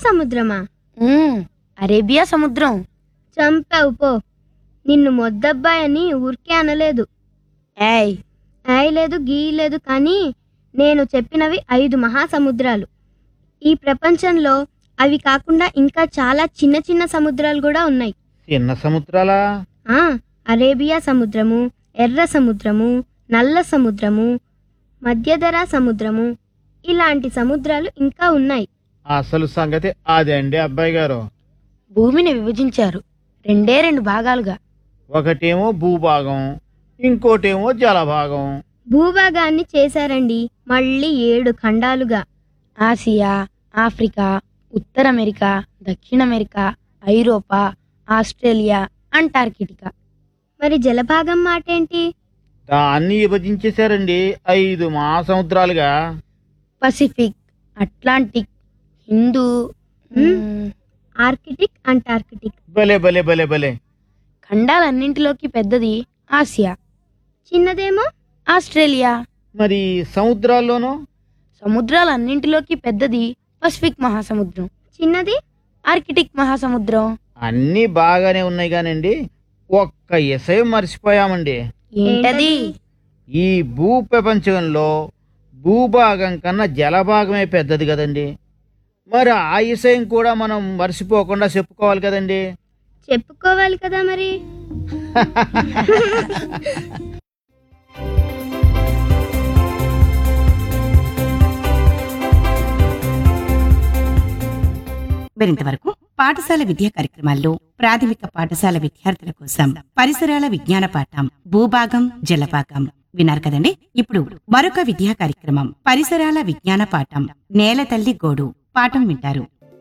సముద్రమా ఉమ్, Arabia సముద్రం చంపావు పో నిన్ను మొద్దబ్బాయి అని ఊరికే అనలేదు ఏయ్ ఆయ్ లేదు గీ లేదు కానీ నేను చెప్పినవి ఐదు మహాసముద్రాలు ఈ ప్రపంచంలో అవి కాకుండా ఇంకా చాలా చిన్న చిన్న సముద్రాలు కూడా ఉన్నాయి చిన్న సముద్రాలా ఆ అరేబియా సముద్రము ఎర్ర సముద్రము నల్ల సముద్రము మధ్యధరా సముద్రము ఇలాంటి సముద్రాలు ఇంకా ఉన్నాయి అసలు సంగతి అదే అండి అబ్బాయి గారు భూమిని విభజించారు రెండే రెండు భాగాలుగా ఒకటేమో భూభాగం ఇంకోటేమో జలభాగం భూభాగాన్ని చేశారండి మళ్ళీ ఏడు ఖండాలుగా ఆసియా ఆఫ్రికా ఉత్తర అమెరికా దక్షిణ అమెరికా ఐరోపా ఆస్ట్రేలియా అంటార్కిటికా మరి జలభాగం మాట ఏంటి దాన్ని విభజించేశారండి ఐదు మహాసముద్రాలుగా పసిఫిక్ అట్లాంటిక్ హిందూ మ్మ్. మ్మ్, ఆర్కిటిక్ అంటార్కిటిక్ భలే భలే భలే భలే ఖండాలన్నింటిలోకి పెద్దది ఆసియా చిన్నదేమో ఆస్ట్రేలియా మరి సముద్రాల్లోనూ సముద్రాలన్నింటిలోకి పెద్దది పసిఫిక్ మహాసముద్రం చిన్నది ఆర్కిటిక్ మహాసముద్రం అన్నీ బాగానే ఉన్నాయి కానండి ఒక్క ఎసయం మర్చిపోయామండి ఏంటది ఈ భూ ప్రపంచంలో భూభాగం కన్నా జలభాగమే పెద్దది కదండి మరి ఆ విషయం కూడా మనం మర్చిపోకుండా చెప్పుకోవాలి కదండి చెప్పుకోవాలి కదా మరి మరింతవరకు పాఠశాల విద్యా కార్యక్రమాల్లో ప్రాథమిక పాఠశాల విద్యార్థుల కోసం పరిసరాల విజ్ఞాన పాఠం భూభాగం జలభాగం విన్నారు కదండి ఇప్పుడు మరొక విద్యా కార్యక్రమం పరిసరాల విజ్ఞాన పాఠం నేల తల్లి గోడు పాఠం వింటారు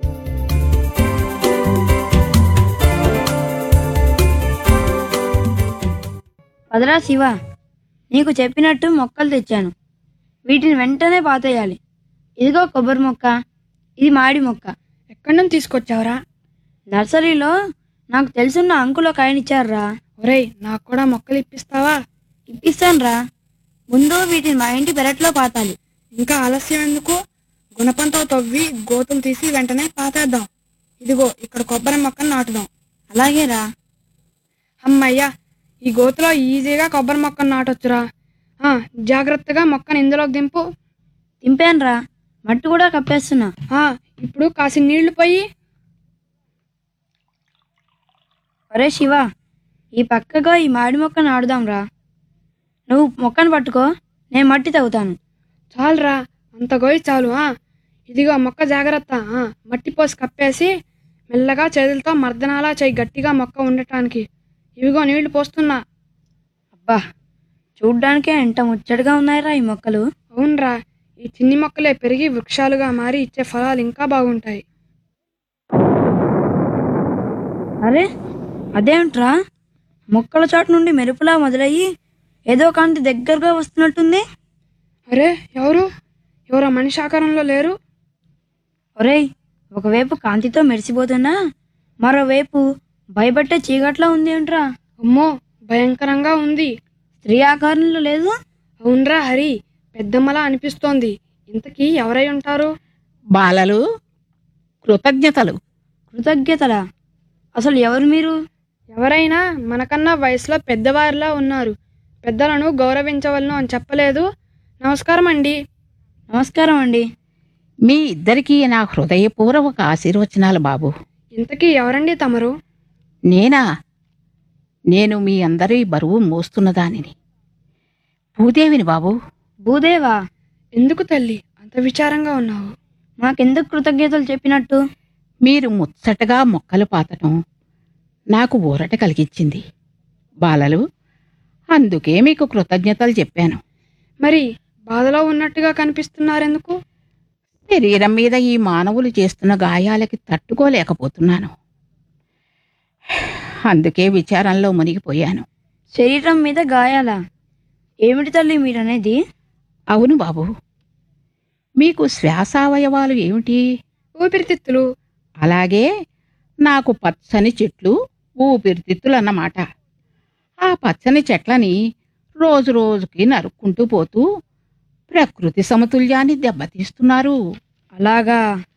పదరా శివ నీకు చెప్పినట్టు మొక్కలు తెచ్చాను వీటిని వెంటనే పాతేయాలి ఇదిగో కొబ్బరి మొక్క ఇది మాడి మొక్క ఎక్కడి నుంచి తీసుకొచ్చావురా నర్సరీలో నాకు తెలుసున్న అంకులో కాయనిచ్చారురా ఒరేయ్ నాకు కూడా మొక్కలు ఇప్పిస్తావా ఇప్పిస్తానురా ముందు వీటిని మా ఇంటి పెరట్లో పాతాలి ఇంకా ఆలస్యం ఎందుకు గుణపంతో తవ్వి గోతులు తీసి వెంటనే పాతేద్దాం ఇదిగో ఇక్కడ కొబ్బరి మొక్కను నాటుదాం అలాగేరా అమ్మయ్యా ఈ గోతులో ఈజీగా కొబ్బరి మొక్కను నాటొచ్చురా ఆ, జాగ్రత్తగా మొక్కను ఇందులోకి దింపు తింపానురా మట్టి కూడా కప్పేస్తున్నా ఆ, ఇప్పుడు కాసి నీళ్లు పోయి ఒరే శివ ఈ పక్కగా ఈ మాడి మొక్క నాటుదాంరా నువ్వు మొక్కను పట్టుకో నేను మట్టి తవ్వుతాను చాలురా అంత గోయి చాలు ఆ ఇదిగో మొక్క జాగ్రత్త ఆ, మట్టి పోసి కప్పేసి మెల్లగా చేతులతో మర్దనాలా చేయి గట్టిగా మొక్క ఉండటానికి ఇవిగో నీళ్లు పోస్తున్నా అబ్బా చూడ్డానికే ఎంత ముచ్చటగా ఉన్నాయిరా ఈ మొక్కలు అవునరా ఈ చిన్ని మొక్కలే పెరిగి వృక్షాలుగా మారి ఇచ్చే ఫలాలు ఇంకా బాగుంటాయి అరే అదేంట్రా మొక్కల చాటు నుండి మెరుపులా మొదలయ్యి ఏదో కాంతి దగ్గరగా వస్తున్నట్టుంది అరే ఎవరు ఎవరో మనిషి ఆకారంలో లేరు ఒరేయ్ ఒకవైపు కాంతితో మెరిసిపోతున్నా మరోవైపు భయపట్టే చీకట్లా ఉంది ఏంట్రా అమ్మో భయంకరంగా ఉంది స్త్రీ ఆకారంలో లేదు అవునరా హరి పెద్దమ్మలా అనిపిస్తోంది ఇంతకీ ఎవరై ఉంటారు బాలలు కృతజ్ఞతలు కృతజ్ఞతలా అసలు ఎవరు మీరు ఎవరైనా మనకన్నా వయసులో పెద్దవారిలా ఉన్నారు పెద్దలను గౌరవించవలను అని చెప్పలేదు నమస్కారం అండి నమస్కారం అండి మీ ఇద్దరికీ నా హృదయపూర్వక ఆశీర్వచనాలు బాబు ఇంతకీ ఎవరండి తమరు నేనా నేను మీ అందరి బరువు మోస్తున్నదానిని భూదేవిని బాబు భూదేవా ఎందుకు తల్లి అంత విచారంగా ఉన్నావు మాకెందుకు కృతజ్ఞతలు చెప్పినట్టు మీరు ముచ్చటగా మొక్కలు పాతటం నాకు ఊరట కలిగించింది బాలలు అందుకే మీకు కృతజ్ఞతలు చెప్పాను మరి బాధలో ఉన్నట్టుగా కనిపిస్తున్నారెందుకు శరీరం మీద ఈ మానవులు చేస్తున్న గాయాలకి తట్టుకోలేకపోతున్నాను అందుకే విచారంలో మునిగిపోయాను శరీరం మీద గాయాలా ఏమిటి తల్లి మీరనేది అవును బాబు మీకు శ్వాసావయవాలు ఏమిటి ఊపిరితిత్తులు అలాగే నాకు పచ్చని చెట్లు ఊపిరితిత్తులు అన్నమాట ఆ పచ్చని చెట్లని రోజు రోజుకి నరుక్కుంటూ పోతూ ప్రకృతి సమతుల్యాన్ని దెబ్బతీస్తున్నారు అలాగా